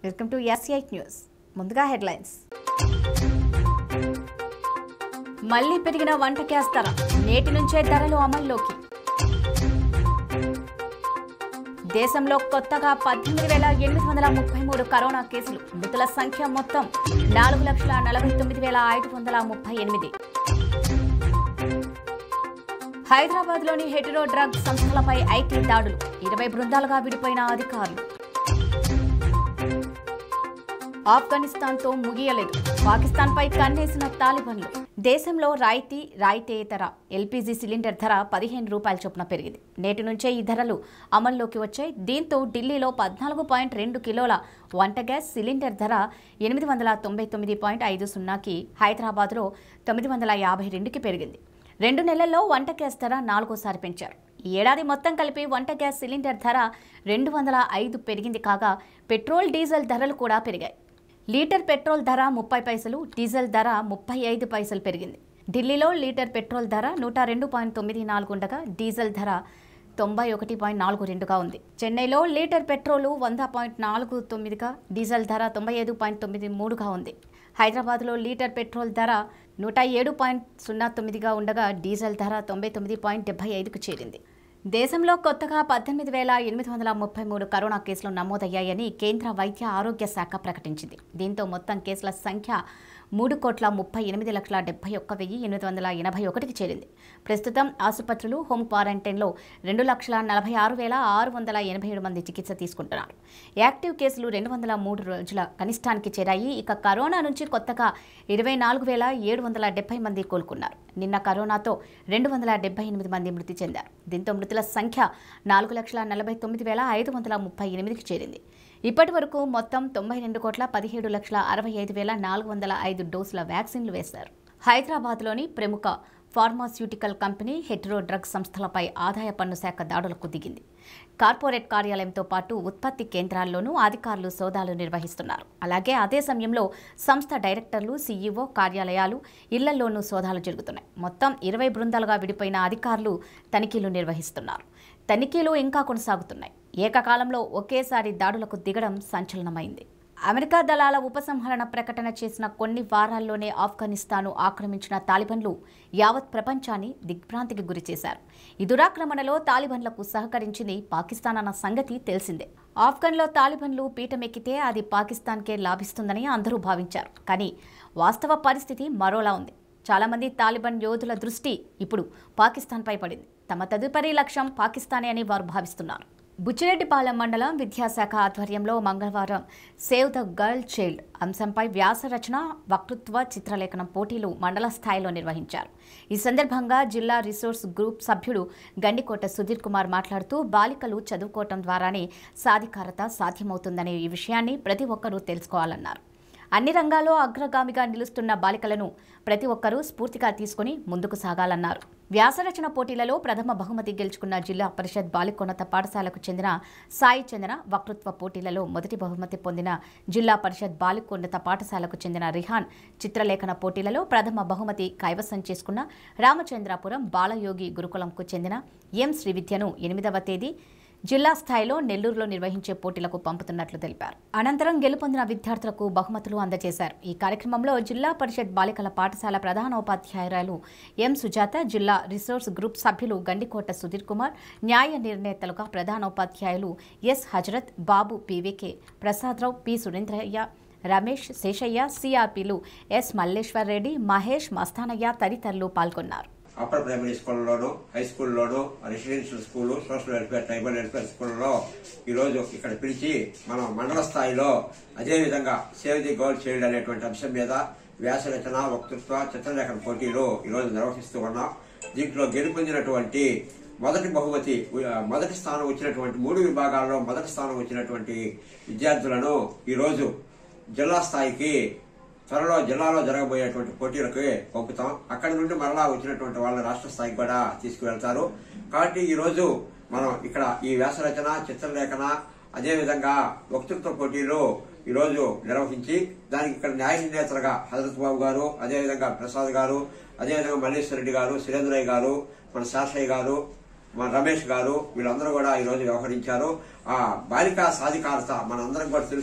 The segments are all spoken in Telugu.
వెల్కమ్ టు ఎస్ఐ న్యూస్ ముందుగా హెడ్లైన్స్ మళ్లీ పెరిగిన వంట గ్యాస్ ధర నేటి నుంచే ధరలు అమల్లోకి దేశంలో కొత్తగా పద్దెనిమిది వేల ఎనిమిది వందల ముప్పై మూడు కరోనా కేసులు మృతుల సంఖ్య మొత్తం నాలుగు లక్షల నలభై తొమ్మిది వేల ఐదు వందల ముప్పై ఎనిమిది హైదరాబాద్లోని హెటరో డ్రగ్ సంస్థలపై ఐటీ దాడులు ఇరవై బృందాలుగా విడిపోయిన అధికారులు ఆఫ్ఘనిస్తాన్తో ముగియలేదు పాకిస్తాన్పై కన్నేసిన తాలిబాన్లు దేశంలో రాయితీ రాయితీయేతర ఎల్పీజీ సిలిండర్ ధర పదిహేను రూపాయల చొప్పున పెరిగింది నేటి నుంచే ఈ ధరలు అమల్లోకి వచ్చాయి దీంతో ఢిల్లీలో పద్నాలుగు పాయింట్ రెండు కిలోల వంట గ్యాస్ సిలిండర్ ధర ఎనిమిది వందల తొంభై తొమ్మిది పాయింట్ ఐదు సున్నాకి హైదరాబాద్లో తొమ్మిది వందల యాభై రెండుకి పెరిగింది రెండు నెలల్లో వంట గ్యాస్ ధర నాలుగోసారి పెంచారు ఈ ఏడాది మొత్తం కలిపి వంట గ్యాస్ సిలిండర్ ధర రెండు వందల ఐదు పెరిగింది కాగా పెట్రోల్ డీజిల్ ధరలు కూడా పెరిగాయి లీటర్ పెట్రోల్ ధర ముప్పై పైసలు డీజిల్ ధర ముప్పై ఐదు పైసలు పెరిగింది ఢిల్లీలో లీటర్ పెట్రోల్ ధర నూట రెండు పాయింట్ తొమ్మిది నాలుగు ఉండగా డీజిల్ ధర తొంభై ఒకటి పాయింట్ నాలుగు రెండుగా ఉంది చెన్నైలో లీటర్ పెట్రోలు వంద పాయింట్ నాలుగు తొమ్మిదిగా డీజిల్ ధర తొంభై ఐదు పాయింట్ తొమ్మిది మూడుగా ఉంది హైదరాబాద్లో లీటర్ పెట్రోల్ ధర నూట ఏడు పాయింట్ సున్నా తొమ్మిదిగా ఉండగా డీజిల్ ధర తొంభై తొమ్మిది పాయింట్ డెబ్బై ఐదుకు చేరింది దేశంలో కొత్తగా పద్దెనిమిది వేల ఎనిమిది వందల ముప్పై మూడు కరోనా కేసులు నమోదయ్యాయని కేంద్ర వైద్య ఆరోగ్య శాఖ ప్రకటించింది దీంతో మొత్తం కేసుల సంఖ్య మూడు కోట్ల ముప్పై ఎనిమిది లక్షల డెబ్బై ఒక్క వెయ్యి ఎనిమిది వందల ఎనభై ఒకటికి చేరింది ప్రస్తుతం ఆసుపత్రులు హోమ్ క్వారంటైన్లో రెండు లక్షల నలభై ఆరు వేల ఆరు వందల ఎనభై ఏడు మంది చికిత్స తీసుకుంటున్నారు యాక్టివ్ కేసులు రెండు వందల మూడు రోజుల కనిష్టానికి చేరాయి ఇక కరోనా నుంచి కొత్తగా ఇరవై నాలుగు వేల ఏడు వందల డెబ్బై మంది కోలుకున్నారు నిన్న కరోనాతో రెండు వందల డెబ్బై ఎనిమిది మంది మృతి చెందారు దీంతో మృతుల సంఖ్య నాలుగు లక్షల నలభై తొమ్మిది వేల ఐదు వందల ముప్పై ఎనిమిదికి చేరింది ఇప్పటి వరకు మొత్తం తొంభై రెండు కోట్ల పదిహేడు లక్షల అరవై ఐదు వేల నాలుగు వందల ఐదు డోసుల వ్యాక్సిన్లు వేశారు హైదరాబాద్లోని ప్రముఖ ఫార్మాస్యూటికల్ కంపెనీ హెట్రో డ్రగ్ సంస్థలపై ఆదాయ పన్ను శాఖ దాడులకు దిగింది కార్పొరేట్ కార్యాలయంతో పాటు ఉత్పత్తి కేంద్రాల్లోనూ అధికారులు సోదాలు నిర్వహిస్తున్నారు అలాగే అదే సమయంలో సంస్థ డైరెక్టర్లు సీఈఓ కార్యాలయాలు ఇళ్లలోనూ సోదాలు జరుగుతున్నాయి మొత్తం ఇరవై బృందాలుగా విడిపోయిన అధికారులు తనిఖీలు నిర్వహిస్తున్నారు తనిఖీలు ఇంకా కొనసాగుతున్నాయి ఏకకాలంలో ఒకేసారి దాడులకు దిగడం సంచలనమైంది అమెరికా దళాల ఉపసంహరణ ప్రకటన చేసిన కొన్ని వారాల్లోనే ఆఫ్ఘనిస్తాను ఆక్రమించిన తాలిబన్లు యావత్ ప్రపంచాన్ని దిగ్భ్రాంతికి గురిచేశారు ఈ దురాక్రమణలో తాలిబన్లకు సహకరించింది పాకిస్తాన్ అన్న సంగతి తెలిసిందే ఆఫ్ఘన్లో తాలిబన్లు పీఠమెక్కితే అది పాకిస్తాన్కే లాభిస్తుందని అందరూ భావించారు కానీ వాస్తవ పరిస్థితి మరోలా ఉంది చాలామంది తాలిబాన్ యోధుల దృష్టి ఇప్పుడు పాకిస్తాన్పై పడింది తమ తదుపరి లక్ష్యం పాకిస్తానే అని వారు భావిస్తున్నారు బుచ్చిరెడ్డిపాలెం మండలం విద్యాశాఖ ఆధ్వర్యంలో మంగళవారం సేవ్ ద గర్ల్ చైల్డ్ అంశంపై వ్యాస రచన వక్తృత్వ చిత్రలేఖనం పోటీలు మండల స్థాయిలో నిర్వహించారు ఈ సందర్భంగా జిల్లా రిసోర్స్ గ్రూప్ సభ్యుడు గండికోట సుధీర్ కుమార్ మాట్లాడుతూ బాలికలు చదువుకోవటం ద్వారానే సాధికారత సాధ్యమవుతుందనే ఈ విషయాన్ని ప్రతి ఒక్కరూ తెలుసుకోవాలన్నారు అన్ని రంగాల్లో అగ్రగామిగా నిలుస్తున్న బాలికలను ప్రతి ఒక్కరూ స్ఫూర్తిగా తీసుకుని ముందుకు సాగాలన్నారు వ్యాసరచన పోటీలలో ప్రథమ బహుమతి గెలుచుకున్న జిల్లా పరిషత్ బాలికోన్నత పాఠశాలకు చెందిన సాయి చంద్ర వక్తృత్వ పోటీలలో మొదటి బహుమతి పొందిన జిల్లా పరిషత్ బాలికోన్నత పాఠశాలకు చెందిన రిహాన్ చిత్రలేఖన పోటీలలో ప్రథమ బహుమతి కైవసం చేసుకున్న రామచంద్రాపురం బాలయోగి గురుకులంకు చెందిన ఎం శ్రీవిద్యను ఎనిమిదవ తేదీ జిల్లా స్థాయిలో నెల్లూరులో నిర్వహించే పోటీలకు పంపుతున్నట్లు తెలిపారు అనంతరం గెలుపొందిన విద్యార్థులకు బహుమతులు అందజేశారు ఈ కార్యక్రమంలో జిల్లా పరిషత్ బాలికల పాఠశాల ప్రధానోపాధ్యాయురాలు ఎం సుజాత జిల్లా రిసోర్స్ గ్రూప్ సభ్యులు గండికోట సుధీర్ కుమార్ న్యాయ నిర్ణేతలుగా ప్రధానోపాధ్యాయులు S Hazrat Babu PVK Prasadarao P Surendraiah Ramesh Seshaiah సిఆర్పీలు ఎస్ మల్లేశ్వర్ రెడ్డి మహేష్ మస్తానయ్య తదితరులు పాల్గొన్నారు అప్పర్ ప్రైమరీ స్కూల్లోను హై స్కూల్లోను residential school social welfare tribal welfare స్కూల్లో ఈరోజు ఇక్కడ పిలిచి మనం మండల స్థాయిలో అదేవిధంగా సేవ్ ది గర్ల్ చైల్డ్ అనేటువంటి అంశం మీద వ్యాస రచన వక్తృత్వ చిత్రలేఖన పోటీలు ఈరోజు నిర్వహిస్తూ ఉన్నాం దీంట్లో గెలుపొందినటువంటి మొదటి బహుమతి ఉ- మొదటి స్థానం వచ్చినటువంటి మూడు విభాగాల్లో మొదటి స్థానం వచ్చినటువంటి విద్యార్థులను ఈరోజు జిల్లా స్థాయికి త్వరలో జిల్లాలో జరగబోయేటువంటి పోటీలకు పంపుతాం అక్కడి నుండి మరలా వచ్చినటువంటి వాళ్ళ రాష్ట్ర స్థాయికి కూడా తీసుకువెళ్తారు కాబట్టి ఈ రోజు మనం ఇక్కడ ఈ వ్యాసరచన చిత్రలేఖన అదేవిధంగా వక్తృత్వ పోటీలు ఈ రోజు నిర్వహించి దానికి ఇక్కడ న్యాయ నిర్ణేతలుగా హజరత్ బాబు గారు అదేవిధంగా ప్రసాద్ గారు అదేవిధంగా మల్లేశ్వర రెడ్డి గారు సురేంద్రయ్య గారు మన శాషయ్య గారు మన రమేష్ గారు వీళ్ళందరూ కూడా ఈ రోజు వ్యవహరించారు ఆ బాలికా సాధికారత మనందరం కూడా తెలుసు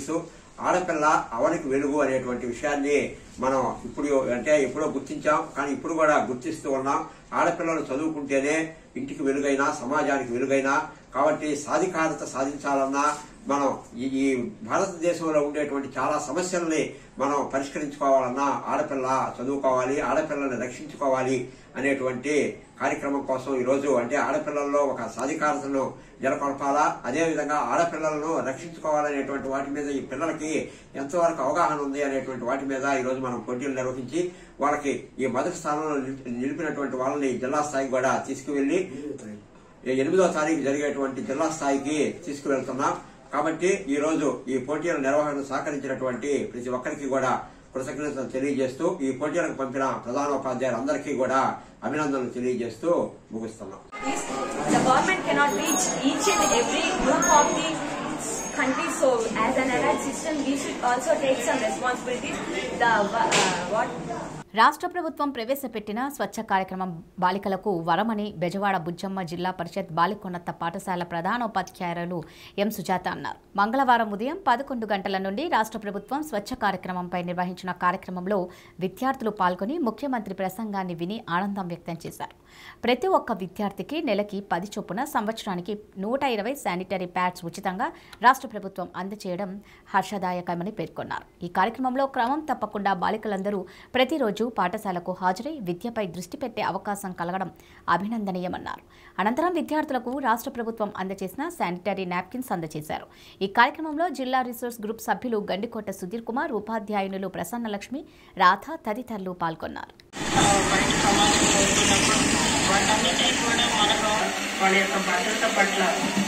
ఆడపిల్ల అవనికి వెలుగు అనేటువంటి విషయాన్ని మనం ఇప్పుడు అంటే ఎప్పుడో గుర్తించాం కానీ ఇప్పుడు కూడా గుర్తిస్తూ ఉన్నాం ఆడపిల్లలు చదువుకుంటేనే ఇంటికి వెలుగైనా సమాజానికి వెలుగైనా కాబట్టి సాధికారత సాధించాలన్నా మనం ఈ ఈ భారతదేశంలో ఉండేటువంటి చాలా సమస్యల్ని మనం పరిష్కరించుకోవాలన్నా ఆడపిల్ల చదువుకోవాలి ఆడపిల్లల్ని రక్షించుకోవాలి అనేటువంటి కార్యక్రమం కోసం ఈ రోజు అంటే ఆడపిల్లల్లో ఒక సాధికారతను నెలకొల్పాలా అదేవిధంగా ఆడపిల్లలను రక్షించుకోవాలనేటువంటి వాటి మీద ఈ పిల్లలకి ఎంతవరకు అవగాహన ఉంది అనేటువంటి వాటి మీద ఈ రోజు మనం పోటీలు నిర్వహించి వాళ్ళకి ఈ మొదటి స్థానంలో నిలిపి- నిలిపినటువంటి వాళ్ళని జిల్లా స్థాయికి కూడా తీసుకువెళ్లి ఈ ఎనిమిదో తారీఖు జరిగేటువంటి జిల్లా స్థాయికి తీసుకువెళ్తున్నాం కాబట్టి ఈ రోజు ఈ పోటీల నిర్వహణకు సహకరించినటువంటి ప్రతి ఒక్కరికి కూడా కృతజ్ఞతలు తెలియజేస్తూ ఈ పోటీలకు పంపిన ప్రధానోపాధ్యాయులందరికీ కూడా అభినందనలు తెలియజేస్తూ ముగిస్తున్నాం is the government cannot reach each and every group of the country. So, as an allied system, we should also take some responsibilities. The uh, what రాష్ట్ర ప్రభుత్వం ప్రవేశపెట్టిన స్వచ్ఛ కార్యక్రమం బాలికలకు వరమని బెజవాడ బుజ్జమ్మ జిల్లా పరిషత్ బాలికోన్నత పాఠశాల ప్రధానోపాధ్యాయులు ఎం సుజాత అన్నారు మంగళవారం ఉదయం పదకొండు గంటల నుండి రాష్ట్ర ప్రభుత్వం స్వచ్ఛ కార్యక్రమంపై నిర్వహించిన కార్యక్రమంలో విద్యార్థులు పాల్గొని ముఖ్యమంత్రి ప్రసంగాన్ని విని ఆనందం వ్యక్తం చేశారు ప్రతి ఒక్క విద్యార్థికి నెలకి పది చొప్పున సంవత్సరానికి నూట ఇరవై శానిటరీ ప్యాడ్స్ ఉచితంగా రాష్ట్ర ప్రభుత్వం అందజేయడం హర్షదాయకమని పేర్కొన్నారు ఈ కార్యక్రమంలో క్రమం తప్పకుండా బాలికలందరూ ప్రతిరోజు పాఠశాలకు హాజరై విద్యపై దృష్టి పెట్టే అవకాశం కలగడం అభినందనీయమన్నారు అనంతరం విద్యార్థులకు రాష్ట్ర ప్రభుత్వం అందజేసిన శానిటరీ నాప్కిన్స్ అందజేశారు ఈ కార్యక్రమంలో జిల్లా రిసోర్స్ గ్రూప్ సభ్యులు గండికోట సుధీర్ కుమార్ ఉపాధ్యాయునులు ప్రసన్నలక్ష్మి రాధ తదితరులు పాల్గొన్నారు బయట సమాజంలో ఉంటున్నప్పుడు వాటన్నిటినీ కూడా మనకు వాళ్ళ యొక్క భద్రత పట్ల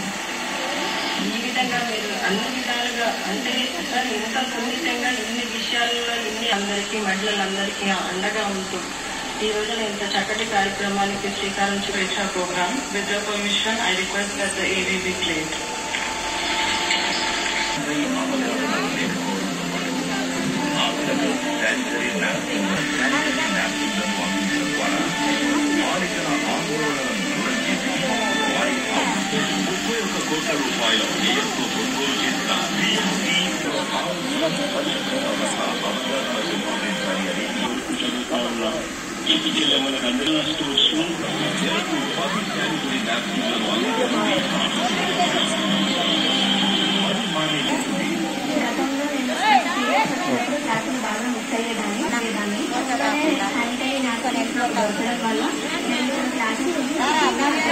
ఈ విధంగా మీరు అన్ని విధాలుగా అంటే సార్ ఇంత సున్నితంగా ఇన్ని విషయాల్లో ఇన్ని అందరికీ మహిళలందరికీ అండగా ఉంటూ ఈ రోజున ఇంత చక్కటి కార్యక్రమానికి శ్రీకారం చుట్టించిన programme with the permission I request that the AVB plate గతంలో నేను చేసినప్పుడు శాతం బాగా మిస్ అయ్యేదాన్ని దాన్ని శానిటరీ నాప్కిన్స్ దొరకడం వల్ల నేను క్లాసెస్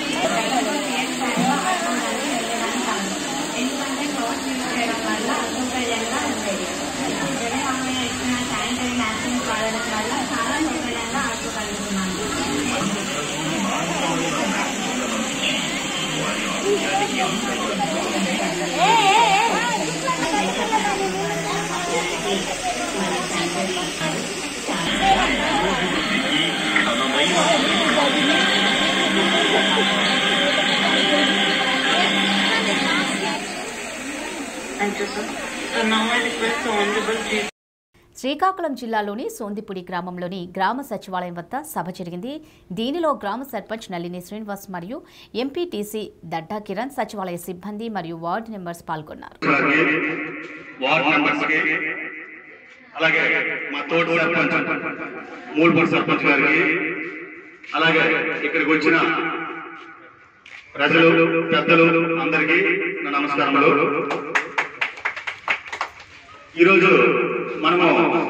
ఎందుకంటే క్లాత్ యూజ్ చేయడం వల్ల సౌకర్యంగా ఉండేది జగన్మోహన్ ఇచ్చిన శానిటరీ నాప్కిన్స్ వాడడం వల్ల చాలా సౌకర్యంగా ఆడుకోగలుగుతున్నాను Thank you, sir. So now I request the Honorable Chief Srikakulam జిల్లాలోని సోందిపుడి గ్రామంలోని గ్రామ సచివాలయం వద్ద సభ జరిగింది దీనిలో గ్రామ సర్పంచ్ నళిని శ్రీనివాస్ మరియు ఎంపీటీసీ దడ్డా కిరణ్ సచివాలయ సిబ్బంది మరియు వార్డు మెంబర్స్ పాల్గొన్నారు గారికి వార్డ్ మెంబర్స్ కి అలాగే మా తోటి సర్పంచ్ మూడుపూడి సర్పంచ్ గారికి అలాగే ఇక్కడికి వచ్చిన ప్రజలు పెద్దలు అందరికీ నా నమస్కారములు ఈరోజు మనము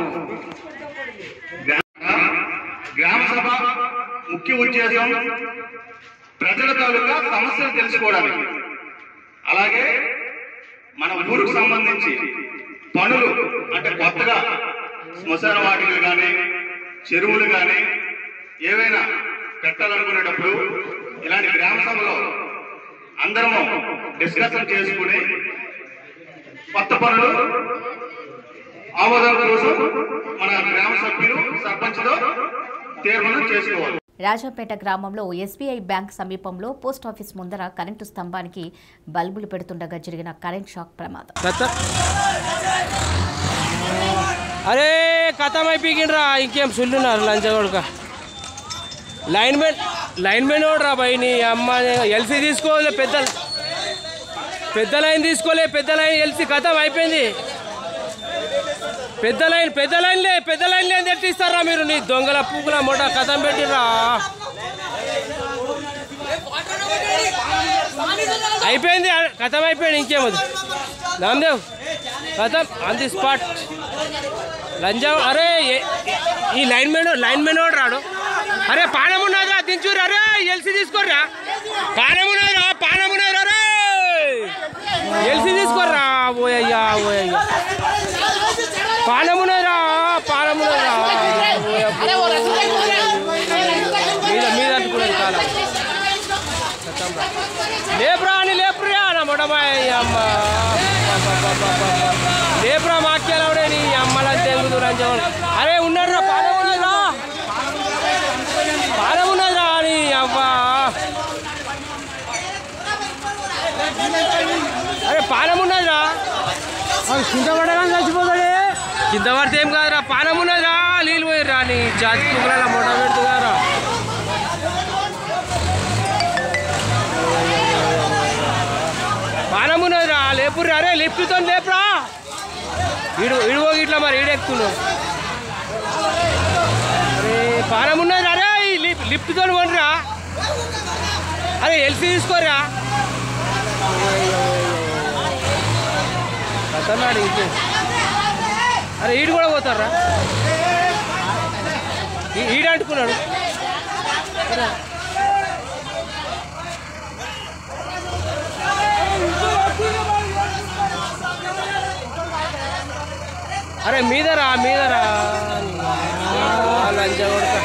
గ్రా- గ్రామ సభ ముఖ్య ఉద్దేశం ప్రజల తాలూకా సమస్యలు తెలుసుకోవడానికి అలాగే మన ఊరుకు సంబంధించి పనులు అంటే కొత్తగా శ్మశాన వాటికలు కానీ చెరువులు కానీ ఏవైనా పెట్టాలనుకునేటప్పుడు ఇలాంటి గ్రామ సభలో అందరము డిస్కషన్ చేసుకుని కొత్త పనులు ఆమోదం కోసం మన గ్రామ సభ్యులు సర్పంచ్తో తీర్మానం చేసుకోవాలి రాజాపేట గ్రామంలో ఎస్బీఐ బ్యాంక్ సమీపంలో పోస్ట్ ఆఫీస్ ముందర కరెంటు స్తంభానికి బల్బులు పెడుతుండగా జరిగిన కరెంట్ షాక్ ప్రమాదం అరే కథం అయిపోయిండ్రా ఇంకేం సుల్లున్నారు లంచ కొడుక లైన్ మెన్ లైన్ మెన్ రా భయ్ నీ అమ్మ ఎల్సీ తీసుకోలే పెద్ద పెద్ద లైన్ తీసుకోలే పెద్ద లైన్ ఎల్సీ కథం అయిపోయింది పెద్ద లైన్ పెద్ద లైన్లే పెద్ద లైన్లే అని తెట్టిస్తారా మీరు నీ దొంగల పూకుల మొట కథం పెట్టిరా అయిపోయింది కథం అయిపోయింది ఇంకేమది నామదేవ్ కథం ఆన్ ది స్పాట్ లంజా అరే ఏ- ఈ లైన్ మెన్ లైన్ మెన్ వాడు రాడు అరే పానం ఉన్నదిరా దించూరు అరే ఎల్సి తీసుకోర్రా పానం ఉన్నదిరా పానం ఉన్నదిరా రే ఎల్సి తీసుకోర్రా ఓయ్యా ఓయ్యా పానం ఉన్నదిరా పానం ఉన్నదిరా మీద మీద అంటుకున్నది కాలం లేపురా అని లేపురా నా మొడమాయ అమ్మ లేపురా మాక్యాలవడే నీ అమ్మల తెంగుదు రంజవన్ అరే ఉన్నాడురా పానం ఉన్నదిరా పానం ఉన్నదిరా నీ అవ్వ అరే పానం ఉన్నదిరా కింద పడగానే చచ్చిపోతాడే కింద పడితే ఏం కాదురా పానం ఉన్నదిరా నీళ్ళు పోయిర్రా నీ జాతి కుక్కల మొడ పెడుతుగారా పానం ఉన్నదిరా లేపుర్రా అరే లిఫ్ట్తో లేపురా ఈడు ఇడుగో ఇట్లా మరి ఈడెక్కుతున్నావు అరే పానం ఉన్నది అరే ఈ లిఫ్ట్ లిఫ్ట్తో కొనరా అరే ఎల్సీ తీసుకోరా కథనాడు ఇంకే అరే ఈడు కూడా పోతారా ఈ- ఈడు అంటుకున్నాడు అరే. అరే మీదరా మీదరా లంచ కొడక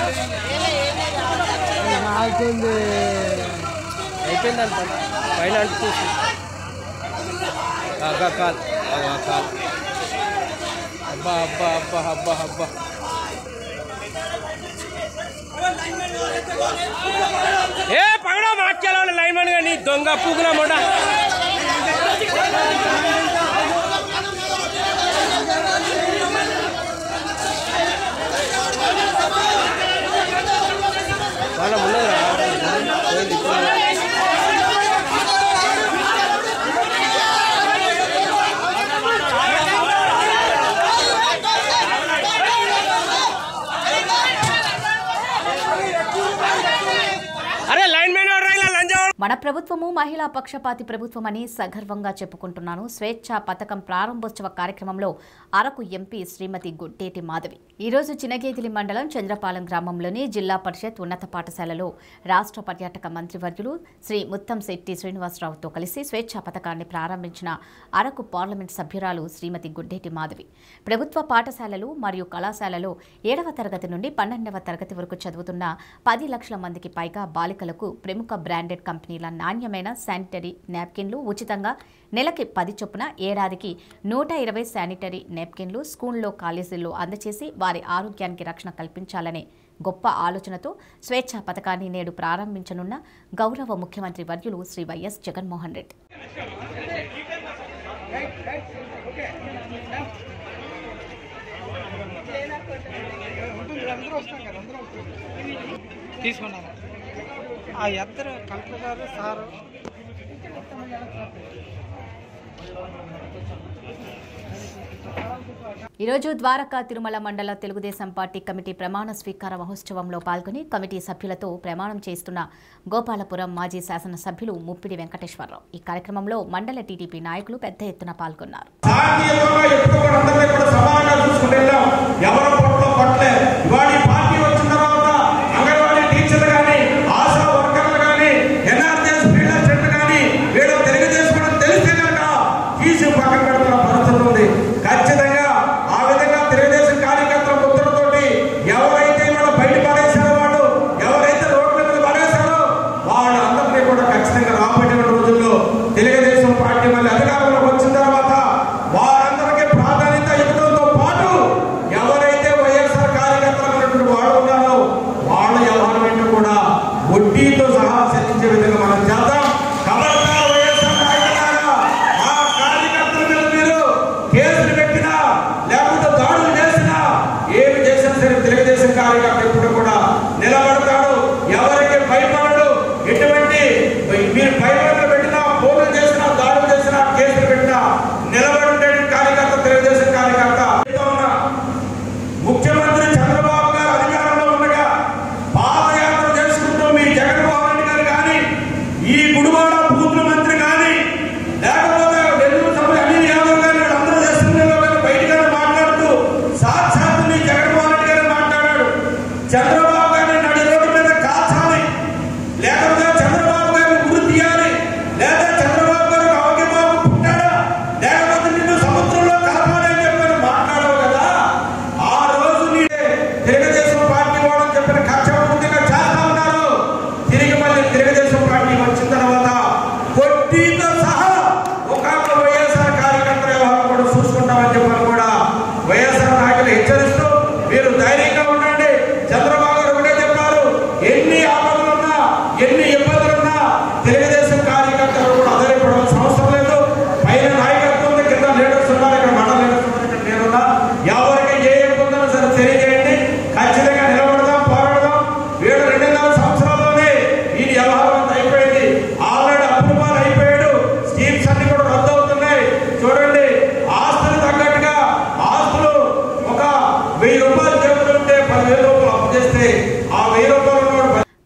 అయిపోయింది అయిపోయింది అంట పైన అంటు చూసి అబ్బా కాల్ అబ్బా కాల్ అబ్బా అబ్బా అబ్బా అబ్బా అబ్బా ఏ పగడా వాక్యాల లైన్ నీ దొంగ పూకుల మొడ వాళ్ళ ఉన్నదిరా పోయింది ఇప్పుడు. అరే లైన్ మెన్ లంజా మన ప్రభుత్వము మహిళా పక్షపాతి ప్రభుత్వమని సగర్వంగా చెప్పుకుంటున్నాను స్వేచ్ఛ పథకం ప్రారంభోత్సవ కార్యక్రమంలో అరకు ఎంపీ శ్రీమతి గుడ్డేటి మాధవి ఈరోజు చినగేతిలి మండలం చంద్రపాలెం గ్రామంలోని జిల్లా పరిషత్ ఉన్నత పాఠశాలలో రాష్ట్ర పర్యాటక మంత్రివర్యులు శ్రీ ముత్తం శెట్టి శ్రీనివాసరావుతో కలిసి స్వేచ్ఛ పథకాన్ని ప్రారంభించిన అరకు పార్లమెంట్ సభ్యురాలు శ్రీమతి గుడ్డేటి మాధవి ప్రభుత్వ పాఠశాలలు మరియు కళాశాలలో ఏడవ తరగతి నుండి పన్నెండవ తరగతి వరకు చదువుతున్న పది లక్షల మందికి పైగా బాలికలకు ప్రముఖ బ్రాండెడ్ కంపెనీల నాణ్యమైన శానిటరీ నాప్కిన్లు ఉచితంగా నెలకి పది చొప్పున ఏడాదికి నూట ఇరవై శానిటరీ నాప్కిన్లు స్కూల్లో కాలేజీల్లో అందచేసి వారి ఆరోగ్యానికి రక్షణ కల్పించాలనే గొప్ప ఆలోచనతో స్వేచ్ఛ పథకాన్ని నేడు ప్రారంభించనున్న గౌరవ ముఖ్యమంత్రి వర్యులు శ్రీ వైఎస్ జగన్మోహన్ రెడ్డి తీసుకున్నాను ఆ ఇద్దరు కలెక్టర్ గారు సారు ఈరోజు ద్వారకా తిరుమల మండల తెలుగుదేశం పార్టీ కమిటీ ప్రమాణ స్వీకార మహోత్సవంలో పాల్గొని కమిటీ సభ్యులతో ప్రమాణం చేస్తున్న గోపాలపురం మాజీ శాసనసభ్యులు ముప్పిడి వెంకటేశ్వరరావు ఈ కార్యక్రమంలో మండల టీడీపీ నాయకులు పెద్ద ఎత్తున పాల్గొన్నారు జాతీయంగా ఎప్పుడు కూడా అందరినీ కూడా సమానంగా చూసుకుంటూ వెళ్దాం ఎవరు పొట్టలో పట్టలే ఇవాళ ఈ పార్టీ వచ్చిన తర్వాత అంగన్వాడీ టీచర్లు కానీ ఆశా వర్కర్లు కానీ ఎన్ఆర్జీఎస్ ఫీల్డ్ అసిస్టెంట్ కానీ వీళ్ళు తెలుగుదేశం కూడా తెలిస్తే కనుక తీసి పక్కన పెడుతున్న పరిస్థితి ఉంది ఖచ్చితంగా ఆ విధంగా తెలుగుదేశం కార్యకర్తల ముద్రతోటి ఎవరైతే ఇవాళ బయట పడేశారో వాళ్ళు ఎవరైతే రోడ్ల మీద పడేశారో వాళ్ళందరినీ కూడా ఖచ్చితంగా రాబోయే రోజుల్లో తెలుగుదేశం పార్టీ మళ్ళీ అధికారంలోకి వచ్చిన తర్వాత వారందరికీ ప్రాధాన్యత ఇవ్వడంతో పాటు ఎవరైతే వైఎస్ఆర్ కార్యకర్తలు ఉన్నటువంటి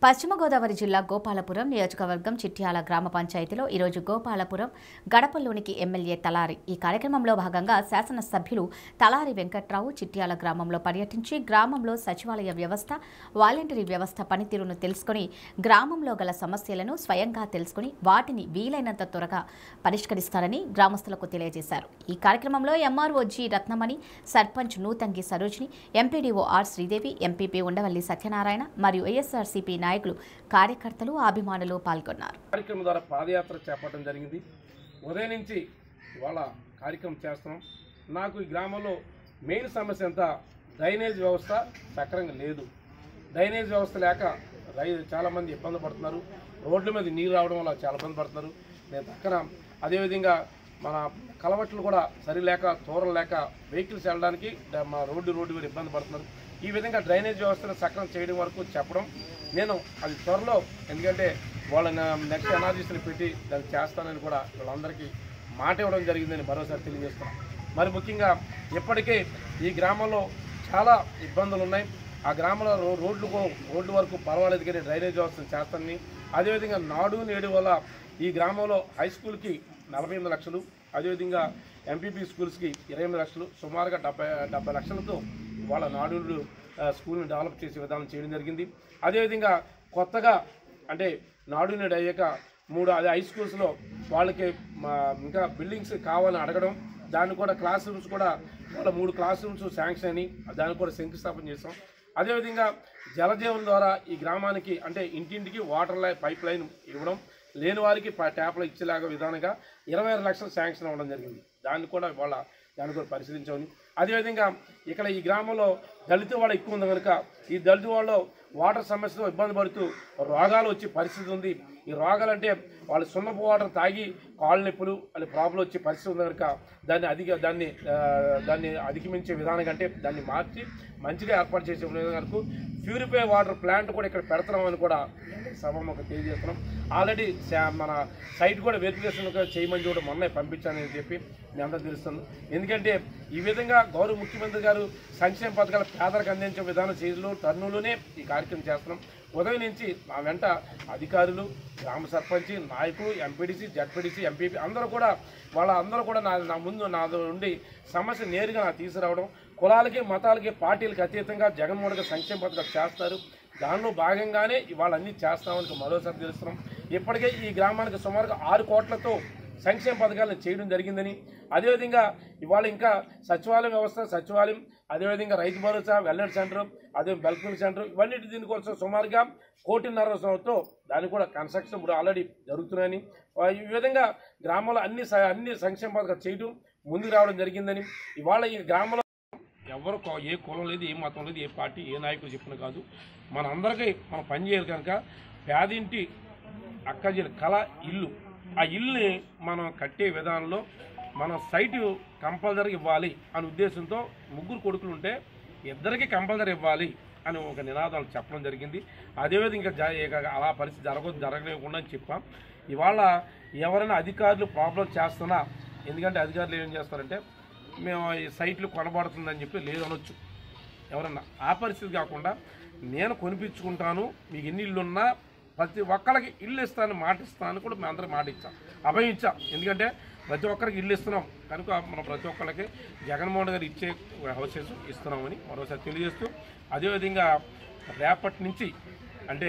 పశ్చిమ గోదావరి జిల్లా గోపాలపురం నియోజకవర్గం చిట్యాల గ్రామ పంచాయతీలో ఈరోజు గోపాలపురం గడపల్లోనికి ఎమ్మెల్యే తలారి ఈ కార్యక్రమంలో భాగంగా శాసనసభ్యులు తలారి వెంకట్రావు చిట్యాల గ్రామంలో పర్యటించి గ్రామంలో సచివాలయ వ్యవస్థ వాలంటరీ వ్యవస్థ పనితీరును తెలుసుకొని గ్రామంలో గల సమస్యలను స్వయంగా తెలుసుకొని వాటిని వీలైనంత త్వరగా పరిష్కరిస్తారని గ్రామస్తులకు తెలియజేశారు ఈ కార్యక్రమంలో MRO G Ratnamani sarpanch Nuthangi Sarojini MPDO R Sridevi MPP Undavalli Satyanarayana మరియు వైఎస్ఆర్సీపీ నాయకులు కార్యకర్తలు అభిమానులు పాల్గొన్నారు కార్యక్రమం ద్వారా పాదయాత్ర చేపట్టడం జరిగింది ఉదయం నుంచి ఇవాళ కార్యక్రమం చేస్తున్నాం నాకు ఈ గ్రామంలో మెయిన్ సమస్య ఎంత డ్రైనేజ్ వ్యవస్థ సక్రంగా లేదు డ్రైనేజ్ వ్యవస్థ లేక రై చాలామంది ఇబ్బంది పడుతున్నారు రోడ్ల మీద నీరు రావడం వల్ల చాలా ఇబ్బంది పడుతున్నారు నేను పక్కన అదేవిధంగా మన కలవట్లు కూడా సరిలేక తోరలు లేక వెహికల్స్ వెళ్ళడానికి డ- మా రోడ్డు రోడ్డు మీద ఇబ్బంది పడుతున్నారు ఈ విధంగా డ్రైనేజ్ వ్యవస్థను సక్రమం చేయడం వరకు చెప్పడం నేను అది త్వరలో ఎందుకంటే వాళ్ళ నెక్స్ట్ ఎనాలిసిస్ని పెట్టి దాన్ని చేస్తానని కూడా వీళ్ళందరికీ మాట ఇవ్వడం జరిగిందని మరోసారి తెలియజేస్తున్నాను మరి ముఖ్యంగా ఇప్పటికే ఈ గ్రామంలో చాలా ఇబ్బందులు ఉన్నాయి ఆ గ్రామంలో రో- రోడ్లు కో- రోడ్డు వరకు పర్వాలేదు కానీ డ్రైనేజ్ వ్యవస్థను చేస్తానని అదేవిధంగా నాడు నేడు వల్ల ఈ గ్రామంలో హై స్కూల్కి నలభై ఎనిమిది లక్షలు అదేవిధంగా ఎంపీపీ స్కూల్స్కి ఇరవై ఎనిమిది లక్షలు సుమారుగా డెబ్బై డెబ్బై లక్షలతో వాళ్ళ నాడు నేడు, ఆ, స్కూల్ని డెవలప్ చేసే విధానం చేయడం జరిగింది అదేవిధంగా కొత్తగా అంటే నాడు నేడు అయ్యాక మూడు అదే హై స్కూల్స్లో వాళ్ళకి మా, ఇంకా బిల్డింగ్స్ కావాలని అడగడం దాన్ని కూడా క్లాస్ రూమ్స్ కూడా వాళ్ళ మూడు క్లాస్ రూమ్స్ శాంక్షన్ అని దానికి కూడా శంకుస్థాపన చేసాం అదేవిధంగా జలజీవన్ ద్వారా ఈ గ్రామానికి అంటే ఇంటింటికి వాటర్ లై పైప్ లైన్ ఇవ్వడం లేని వారికి ప- ట్యాప్లు ఇచ్చేలాగా విధానంగా ఇరవై ఆరు లక్షలు శాంక్షన్ అవ్వడం జరిగింది దాన్ని కూడా వాళ్ళ దాన్ని కూడా పరిశీలించామని అదేవిధంగా ఇక్కడ ఈ గ్రామంలో దళిత వాళ్ళు ఎక్కువ ఉంది కనుక ఈ దళిత వాళ్ళు వాటర్ సమస్యతో ఇబ్బంది పడుతూ రోగాలు వచ్చే పరిస్థితి ఉంది ఈ రోగాలంటే వాళ్ళు సున్నపు వాటర్ తాగి కాళ్ళ నొప్పులు అనే ప్రాబ్లం వచ్చే పరిస్థితి ఉంది కనుక దాన్ని అధిక దాన్ని ఆ, దాన్ని అధిగమించే విధానం కంటే దాన్ని మార్చి మంచిగా ఏర్పాటు చేసే విధానం ప్యూరిఫై వాటర్ ప్లాంట్ కూడా ఇక్కడ పెడతామని కూడా సభముఖ తెలియజేస్తున్నాం ఆల్రెడీ మన సైట్ కూడా వెరిఫికేషన్ కూడా చేయమని కూడా మొన్న పంపించానని చెప్పి మీ అందరూ తెలుస్తుంది ఎందుకంటే ఈ విధంగా గౌరవ ముఖ్యమంత్రి గారు సంక్షేమ పథకాలు పేదలకు అందించే విధానం చేయడంలో టర్నులోనే ఈ కార్యక్రమం చేస్తున్నాం ఉదయం నుంచి నా వెంట అధికారులు గ్రామ సర్పంచ్ నాయకులు ఎంపీడీసీ జడ్పీడీసీ ఎంపీపీ అందరూ కూడా వాళ్ళ అందరూ కూడా నా నా ముందు నా నుండి సమస్య నేరుగా నాకు తీసుకురావడం కులాలకి మతాలకి పార్టీలకి అతీతంగా జగన్మోహన్ గారు సంక్షేమ పథకాలు చేస్తారు దానిలో భాగంగానే ఇవాళ అన్నీ చేస్తామని మరోసారి తెలుస్తున్నాం ఇప్పటికే ఈ గ్రామానికి సుమారుగా ఆరు కోట్లతో సంక్షేమ పథకాలను చేయడం జరిగిందని అదేవిధంగా ఇవాళ ఇంకా సచివాలయం వ్యవస్థ సచివాలయం అదేవిధంగా రైతు భరోసా వెల్నెట్ సెంటర్ అదే వెల్ఫేర్ సెంటర్ ఇవన్నీ దీనికోసం సుమారుగా కోటిన్నరతో దాన్ని కూడా కన్స్ట్రక్షన్ ఇప్పుడు ఆల్రెడీ జరుగుతున్నాయని ఆ, ఈ విధంగా గ్రామంలో అన్ని స- అన్ని సంక్షేమ పథకాలు చేయడం ముందుకు రావడం జరిగిందని ఇవాళ ఈ గ్రామంలో ఎవరు కో- ఏ కులం లేదు ఏ మతం లేదు ఏ పార్టీ ఏ నాయకుడు చెప్పిన కాదు మన అందరికీ మనం పని చేయాలి కనుక పేదింటి అక్కజీల కళ ఇల్లు ఆ ఇల్లుని మనం కట్టే విధానంలో మనం సైటు కంపల్సరీ ఇవ్వాలి అనే ఉద్దేశంతో ముగ్గురు కొడుకులు ఉంటే ఇద్దరికి కంపల్సరీ ఇవ్వాలి అని ఒక నినాదాలు చెప్పడం జరిగింది అదేవిధంగా ఇంకా జ- ఇక అలా పరిస్థితి జరగదు జరగలేకుండా అని చెప్పాం ఇవాళ ఎవరైనా అధికారులు ప్రాబ్లం చేస్తున్నా ఎందుకంటే అధికారులు ఏం చేస్తారంటే మేము ఈ సైట్లు కొనబడుతుందని చెప్పి లేదు అనొచ్చు ఎవరన్నా ఆ పరిస్థితి కాకుండా నేను కొనిపించుకుంటాను మీకు ఎన్ని ఇల్లు ఉన్నా ప్రతి ఒక్కరికి ఇల్లు ఇస్తాను మాట ఇస్తాను కూడా మేము అందరం మాట ఇచ్చాం అభయం ఇచ్చాం ఎందుకంటే ప్రతి ఒక్కరికి ఇల్లు ఇస్తున్నాం కనుక మనం ప్రతి ఒక్కరికి జగన్మోహన్ గారు ఇచ్చే హౌసెస్ ఇస్తున్నామని మరోసారి తెలియజేస్తూ అదేవిధంగా రేపటి నుంచి అంటే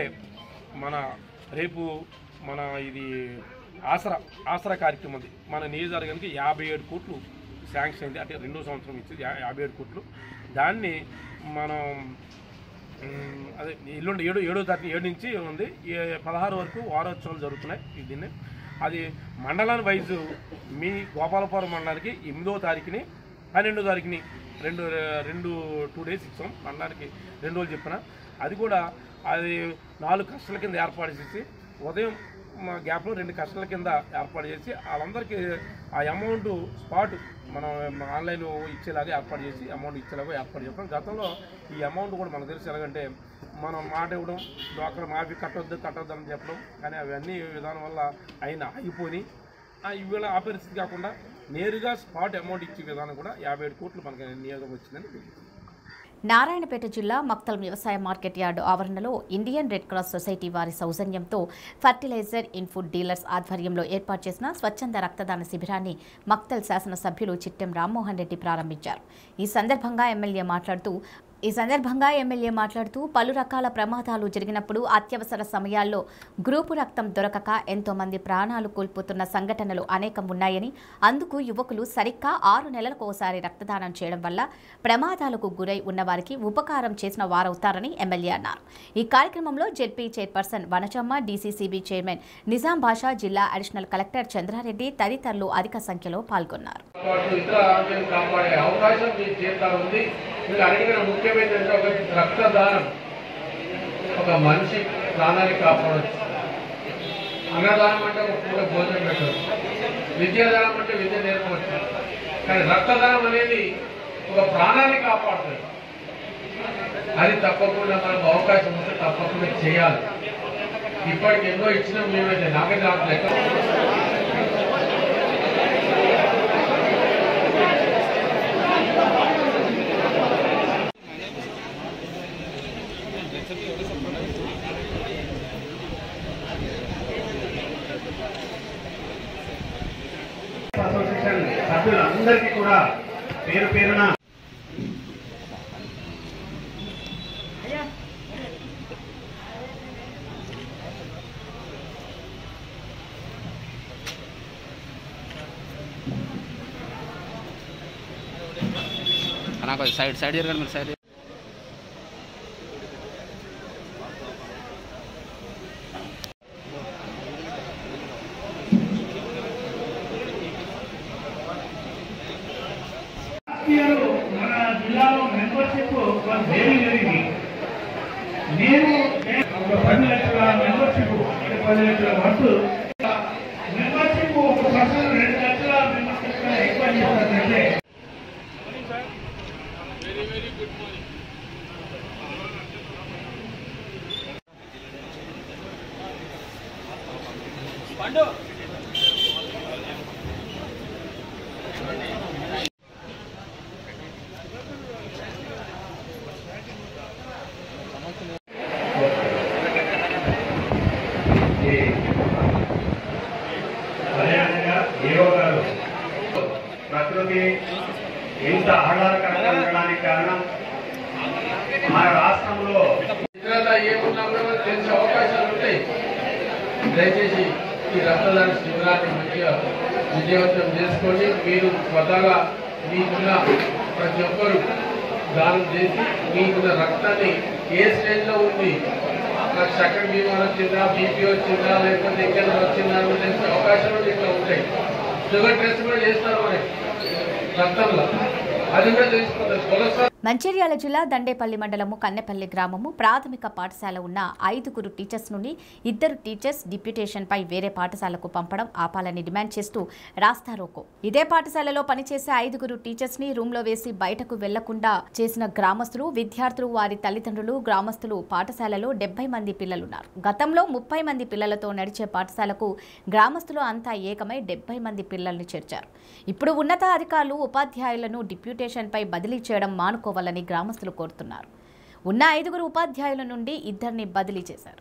మన రేపు మన ఇది ఆసరా ఆసరా కార్యక్రమం ఉంది మన నియోజకవర్గానికి యాభై ఏడు కోట్లు శాంక్షన్ అయింది అంటే రెండో సంవత్సరం ఇచ్చింది యా- యాభై ఏడు కోట్లు దాన్ని మనం మ్, అదే ఎల్లుండి ఏడు ఏడో తారీఖు ఏడు నుంచి ఉంది ఈ పదహారు వరకు వారోత్సవాలు జరుగుతున్నాయి ఈ దీన్ని అది మండలం వైజు మీ గోపాలపురం మండలానికి ఎనిమిదో తారీఖుని పన్నెండో తారీఖుని రెండు రెండు టూ డేస్ ఇచ్చాం మండలానికి రెండు రోజులు చెప్పిన అది కూడా అది నాలుగు కష్టల కింద ఏర్పాటు చేసి ఉదయం మా గ్యాప్లో రెండు కష్టల కింద ఏర్పాటు చేసి వాళ్ళందరికీ ఆ అమౌంట్ స్పాట్ మనం ఆన్లైన్ ఇచ్చేలాగా ఏర్పాటు చేసి అమౌంట్ ఇచ్చేలాగా ఏర్పాటు చేస్తాం గతంలో ఈ అమౌంట్ కూడా మనకు తెలిసి ఎలాగంటే మనం మాట ఇవ్వడం డ్వాక్రా మాఫీ కట్టొద్దు కట్టొద్దు అని చెప్పడం కానీ అవన్నీ విధానం వల్ల అయిన అయిపోయి ఇవాళ ఆ పరిస్థితి కాకుండా నేరుగా స్పాట్ అమౌంట్ ఇచ్చే విధానం కూడా యాభై ఏడు కోట్లు మనకి నియోగం వచ్చిందని తెలియదు నారాయణపేట జిల్లా మక్తల్ వ్యవసాయ మార్కెట్ యార్డు ఆవరణలో ఇండియన్ రెడ్ క్రాస్ సొసైటీ వారి సౌజన్యంతో ఫర్టిలైజర్ ఇన్ ఫుడ్ డీలర్స్ ఆధ్వర్యంలో ఏర్పాటు చేసిన స్వచ్ఛంద రక్తదాన శిబిరాన్ని మక్తల్ శాసనసభ్యులు చిట్టెం రామ్మోహన్ రెడ్డి ప్రారంభించారు ఈ సందర్భంగా ఎమ్మెల్యే మాట్లాడుతూ ఈ సందర్భంగా ఎమ్మెల్యే మాట్లాడుతూ పలు రకాల ప్రమాదాలు జరిగినప్పుడు అత్యవసర సమయాల్లో గ్రూపు రక్తం దొరకక ఎంతో మంది ప్రాణాలు కోల్పోతున్న సంఘటనలు అనేకం ఉన్నాయని అందుకు యువకులు సరిగ్గా ఆరు నెలలకు ఒకసారి రక్తదానం చేయడం వల్ల ప్రమాదాలకు గురై ఉన్నవారికి ఉపకారం చేసిన వారవుతారని ఎమ్మెల్యే అన్నారు ఈ కార్యక్రమంలో ZP chairperson Vanachamma DCCB chairman Nizam Basha జిల్లా అడిషనల్ కలెక్టర్ చంద్రారెడ్డి తదితరులు అధిక సంఖ్యలో పాల్గొన్నారు పాటు ఇతర ఆరోగ్యం కాపాడే అవకాశం మీ చేతిలో ఉంది మీరు అడిగిన ముఖ్యమైనది ఒక రక్తదానం ఒక మనిషి ప్రాణాన్ని కాపాడవచ్చు అన్నదానం అంటే ఒక పూట భోజనం పెట్టవచ్చు విద్యాదానం అంటే విద్య నేర్పవచ్చు కానీ రక్తదానం అనేది ఒక ప్రాణాన్ని కాపాడుతుంది అది తప్పకుండా మనకు అవకాశం ఉంటే తప్పకుండా చేయాలి ఇప్పటికి ఎన్నో ఇచ్చినాం మేమైతే నాకే నాకు లెక్క అసోసియేషన్ సభ్యులందరికీ కూడా పేరు పేరున నాకు సైడ్ సైడ్ జరగండి మీరు సైడ్ ఇయర్ మన జిల్లాలో మెంబర్షిప్ వేరీ జరిగింది నేను ఒక పది లక్షల మెంబర్షిప్ అంటే పది లక్షల వర్త్ మెంబర్షిప్ ఒక పర్సన్ రెండు లక్షల మెంబర్షిప్ ఎక్కువ చేస్తారంటే అదేవిధంగా ఏవో గారు ప్రకృతి ఇంత ఆహ్లాదకరంగా ఉండడానికి కారణం మన రాష్ట్రంలో ఇతరత ఏమున్నా కూడా మనకు తెలిసే అవకాశాలు ఉంటాయి దయచేసి ఈ రక్తదాన శిబిరాన్ని మంచిగా విజయవంతం చేసుకోండి మీరు స్వతహాగా మీకున్న ప్రతి ఒక్కరు దానం చేసి మీకున్న రక్తాన్ని ఏ స్టేజ్లో ఉంది నాకు చక్కటి బీమా వచ్చిందా బీపీ వచ్చిందా లేకపోతే ఇంకేదో వచ్చిందా అని తెలిసే అవకాశాలు ఇట్లా ఉంటాయి షుగర్ టెస్ట్ కూడా చేస్తారు మరి రక్తంలో అది కూడా తెలిసిపోతుంది కొలెస్ట్రాల్ మంచిర్యాల జిల్లా దండేపల్లి మండలము కన్నెపల్లి గ్రామము ప్రాథమిక పాఠశాల ఉన్న ఐదుగురు టీచర్స్ నుండి ఇద్దరు టీచర్స్ డిప్యూటేషన్పై వేరే పాఠశాలకు పంపడం ఆపాలని డిమాండ్ చేస్తూ రాస్తారోకో ఇదే పాఠశాలలో పనిచేసే ఐదుగురు టీచర్స్ ని రూమ్ లో వేసి బయటకు వెళ్లకుండా చేసిన గ్రామస్తులు విద్యార్థులు వారి తల్లిదండ్రులు గ్రామస్తులు పాఠశాలలో డెబ్బై మంది పిల్లలున్నారు గతంలో ముప్పై మంది పిల్లలతో నడిచే పాఠశాలకు గ్రామస్తులు అంతా ఏకమై డెబ్బై మంది పిల్లల్ని చేర్చారు ఇప్పుడు ఉన్నతాధికారులు ఉపాధ్యాయులను డిప్యూటేషన్పై బదిలీ చేయడం మానుకోవాలని గ్రామస్తులు కోరుతున్నారు ఉన్న ఐదుగురు ఉపాధ్యాయుల నుండి ఇద్దరిని బదిలీ చేశారు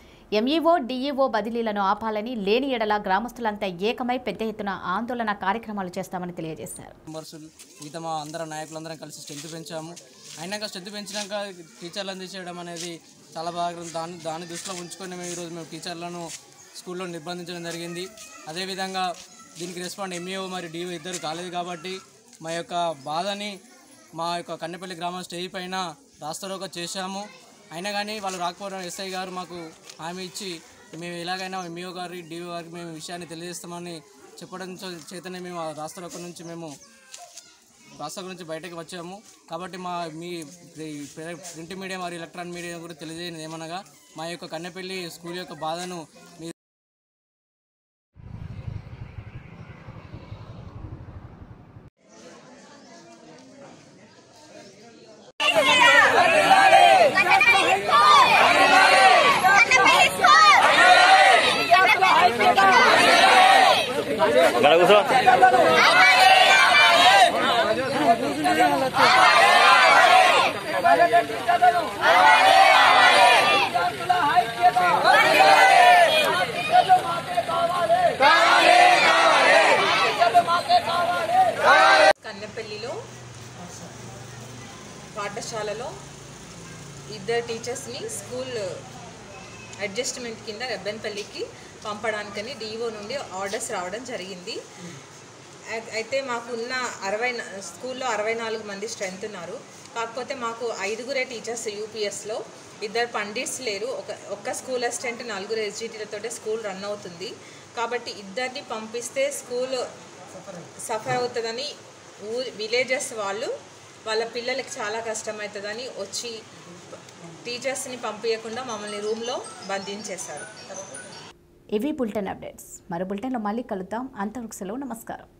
ఎంఈఓ డిఈఓ బదిలీలను ఆపాలని లేని ఎడల గ్రామస్తులంతా ఏకమై పెద్ద ఎత్తున ఆందోళన కార్యక్రమాలు చేస్తామని తెలియజేశారు మెంబర్స్ మిగతా మా అందరం నాయకులందరం కలిసి స్ట్రెంత్ పెంచాము అయినాక స్ట్రెంత్ పెంచినాక టీచర్లను తీసేయడం అనేది చాలా బాగా దాన్ని దాన్ని దృష్టిలో ఉంచుకొని మేము ఈరోజు మేము టీచర్లను స్కూల్లో నిర్బంధించడం జరిగింది అదేవిధంగా దీనికి రెస్పాండ్ ఎంఈఓ మరియు డిఓ ఇద్దరు కాలేదు కాబట్టి మా యొక్క బాధని మా యొక్క కన్నెపల్లి గ్రామం స్టేజ్ పైన రాస్తారోక చేశాము అయినా కానీ వాళ్ళు రాకపోవడం ఎస్ఐ గారు మాకు హామీ ఇచ్చి మేము ఎలాగైనా ఎంఈఓ గారి డిఓ గారికి మేము ఈ విషయాన్ని తెలియజేస్తామని చెప్పడం చే- చేతనే మేము ఆ రాస్తారోక నుంచి మేము రాష్ట్రం నుంచి బయటకు వచ్చాము కాబట్టి మా మీ ప్రి- ప్రింట్ మీడియా మరియు ఎలక్ట్రానిక్ మీడియా కూడా తెలియజేయని ఏమనగా మా యొక్క కన్నెపల్లి స్కూల్ యొక్క బాధను మీ కూర్చో కన్నెపల్లిలో పాఠశాలలో ఇద్దరు టీచర్స్ని స్కూల్ అడ్జస్ట్మెంట్ కింద రెబ్బెన్పల్లికి పంపడానికని డిఓ నుండి ఆర్డర్స్ రావడం జరిగింది అయి- అయితే మాకు ఉన్న అరవై న- స్కూల్లో అరవై నాలుగు మంది స్ట్రెంత్ ఉన్నారు కాకపోతే మాకు ఐదుగురే టీచర్స్ యూపీఎస్లో ఇద్దరు పండిట్స్ లేరు ఒక ఒక్క స్కూల్ అసిస్టెంట్ నలుగురు ఎస్జిటీలతోటే స్కూల్ రన్ అవుతుంది కాబట్టి ఇద్దరిని పంపిస్తే స్కూల్ సఫర్ అవుతుందని ఊరి విలేజెస్ వాళ్ళు వాళ్ళ పిల్లలకి చాలా కష్టమవుతుందని వచ్చి టీచర్స్ని పంపించకుండా మమ్మల్ని రూమ్లో బంధించేశారు ఇవి బులెటిన్ అప్డేట్స్ మరో బులెటిన్లో మళ్ళీ కలుద్దాం అంతవరకు సెలవు నమస్కారం